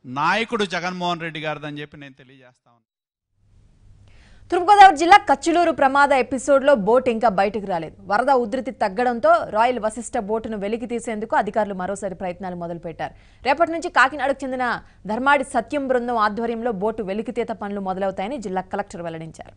నాయకుడు జగన్మోహన్ రెడ్డి గారిదని చెప్పి నేను తెలియజేస్తా ఉన్నాను తూర్పుగోదావరి జిల్లా కచ్చులూరు ప్రమాద ఎపిసోడ్లో బోట్ ఇంకా బయటకు రాలేదు వరద ఉధృతి తగ్గడంతో రాయల్ వశిష్ట బోటును వెలికి తీసేందుకు అధికారులు మరోసారి ప్రయత్నాలు మొదలుపెట్టారు రేపటి నుంచి కాకినాడకు చెందిన ధర్మాడి సత్యం బృందం ఆధ్వర్యంలో బోటు వెలికితీత పనులు మొదలవుతాయని జిల్లా కలెక్టర్ వెల్లడించారు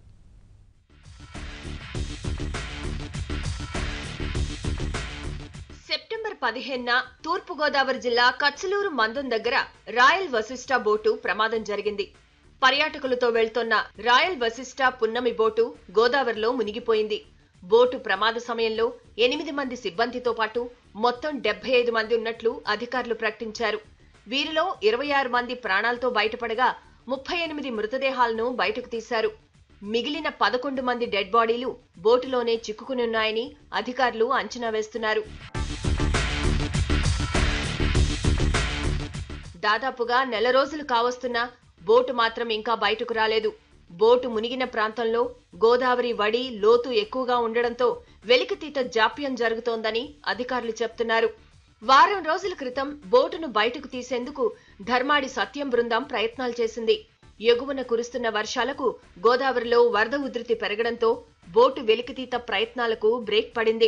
సెప్టెంబర్ పదిహేనున తూర్పుగోదావరి జిల్లా కచ్చలూరు మందం దగ్గర రాయల్ వశిష్ట బోటు ప్రమాదం జరిగింది పర్యాటకులతో వెళ్తున్న రాయల్ వశిష్ట పున్నమి బోటు గోదావరిలో మునిగిపోయింది బోటు ప్రమాద సమయంలో ఎనిమిది మంది సిబ్బందితో పాటు మొత్తం డెబ్బై ఐదు మంది ఉన్నట్లు అధికారులు ప్రకటించారు వీరిలో ఇరవై ఆరు మంది ప్రాణాలతో బయటపడగా ముప్పై ఎనిమిది మృతదేహాలను బయటకు తీశారు మిగిలిన పదకొండు మంది డెడ్ బాడీలు బోటులోనే చిక్కుకుని ఉన్నాయని అధికారులు అంచనా వేస్తున్నారు దాదాపుగా నెల రోజులు కావస్తున్నా బోటు మాత్రం ఇంకా బయటకు రాలేదు బోటు మునిగిన ప్రాంతంలో గోదావరి వడి లోతు ఎక్కువగా ఉండడంతో వెలికితీత జాప్యం జరుగుతోందని అధికారులు చెప్తున్నారు వారం రోజుల క్రితం బోటును బయటకు తీసేందుకు ధర్మాడి సత్యం బృందం ప్రయత్నాలు చేసింది ఎగువన కురుస్తున్న వర్షాలకు గోదావరిలో వరద ఉధృతి పెరగడంతో బోటు వెలికితీత ప్రయత్నాలకు బ్రేక్ పడింది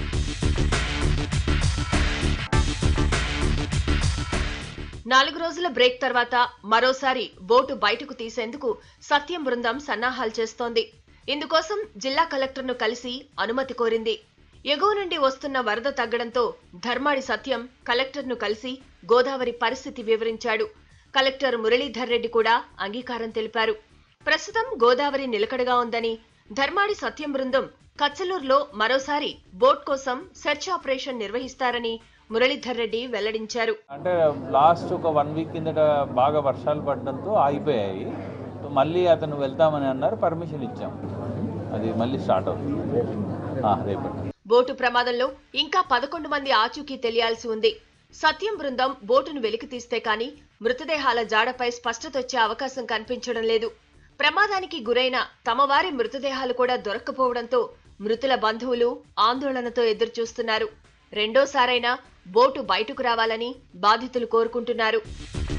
నాలుగు రోజుల బ్రేక్ తర్వాత మరోసారి బోటు బయటకు తీసేందుకు సత్యం బృందం సన్నాహాలు చేస్తోంది ఇందుకోసం జిల్లా కలెక్టర్ను కలిసి అనుమతి కోరింది ఎగువ నుండి వస్తున్న వరద తగ్గడంతో ధర్మాడి సత్యం కలెక్టర్ను కలిసి గోదావరి పరిస్థితి వివరించాడు కలెక్టర్ మురళీధర్ రెడ్డి కూడా అంగీకారం తెలిపారు ప్రస్తుతం గోదావరి నిలకడగా ఉందని ధర్మాడి సత్యం బృందం కచ్చలూరులో మరోసారి బోట్ కోసం సెర్చ్ ఆపరేషన్ నిర్వహిస్తారని మురళీధర్ రెడ్డి వెల్లడించారు అంటే లాస్ట్ ఒక వన్ వీక్ కిందట బాగా వర్షాలు పడడంతో ఆగిపోయాయి సో మళ్ళీ అతను వెళ్తామని అన్నారు పర్మిషన్ ఇచ్చాం అది మళ్ళీ స్టార్ట్ అవుతుంది ఆ, రేపటి బోటు ప్రమాదంలో ఇంకా పదకొండు మంది ఆచూకీ తెలియాల్సి ఉంది సత్యం బృందం బోటును వెలికి తీస్తే కానీ మృతదేహాల జాడపై స్పష్టతొచ్చే అవకాశం కనిపించడం లేదు ప్రమాదానికి గురైన తమ వారి మృతదేహాలు కూడా దొరక్కపోవడంతో మృతుల బంధువులు ఆందోళనతో ఎదురుచూస్తున్నారు రెండోసారైనా బోటు బయటకు రావాలని బాధితులు కోరుకుంటున్నారు